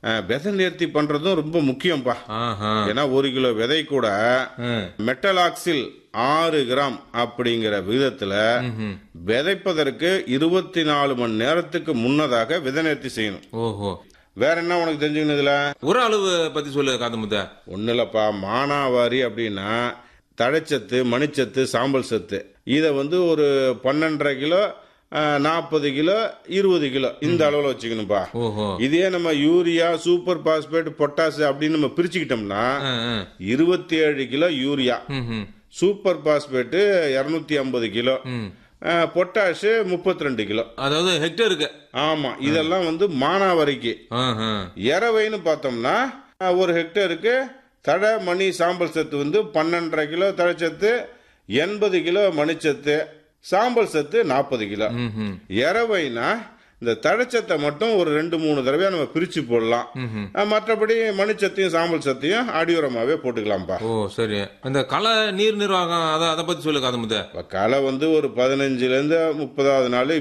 அஹ், விதை நேர்த்தி பண்றதும் ரொம்ப முக்கியம்ப்பா ஆஹா ஏன்னா ஒரு கிலோ விதை கூட ம். மெட்டலாக்சில் ஆறு கிராம் அப்படிங்கிற விதத்துல ம்ஹும். விதைப்பதற்கு இருபத்தி நாலு மணி நேரத்துக்கு முன்னதாக விதை நேர்த்தி செய்யணும் ஓஹோ வேற என்ன உனக்கு தெரிஞ்சுக்கணும் இதுல உர அளவு பத்தி சொல்லு காந்தமுத்த ஒன்றும் இல்லைப்பா மானாவாரி அப்படின்னா தழைச்சத்து மணிச்சத்து சாம்பல் சத்து இதை வந்து ஒரு பன்னெண்டரை கிலோ நாற்பது கிலோ இருபது கிலோ இந்த அளவில் வச்சுக்கணும்ப்பா ஓஹோ இதே நம்ம யூரியா சூப்பர் பாஸ்பேட் பொட்டாசு அப்படின்னு நம்ம பிரிச்சுக்கிட்டோம்னா ஆ, ஆ. இருபத்தி ஏழு கிலோ யூரியா ம்ஹும். சூப்பர் பாஸ்பேட்டு இரநூத்தி ஐம்பது கிலோ ம். பொட்டாஷு முப்பத்தி ரெண்டு கிலோ அதாவது ஹெக்டருக்கு ஆமா இதெல்லாம் வந்து மானாவாரிக்கு ஆஹா. இரவைன்னு பார்த்தோம்னா அஹ், ஒரு ஹெக்டருக்கு தழை மணி சாம்பல் சத்து வந்து பன்னெண்டரை கிலோ தழைச்சத்து எண்பது கிலோ மணிச்சத்து சாம்பல் சத்து நாற்பது கிலோ ம்ஹும். இரவைனா இந்த தழைச்சத்தை மட்டும் ஒரு ரெண்டு மூணு தடவையா நம்ம பிரிச்சு போடலாம் ம்ஹும். அஹ், மற்றபடி மணிச்சத்தையும் சாம்பல் சத்தையும் அடியுரமாவே போட்டுக்கலாம்ப்பா ஓ சரி இந்த களை நீர் நிர்வாகம் அதை அதை பத்தி சொல்லு காந்தமுத்த இப்ப களை வந்து ஒரு பதினஞ்சுல இருந்து முப்பதாவது நாள்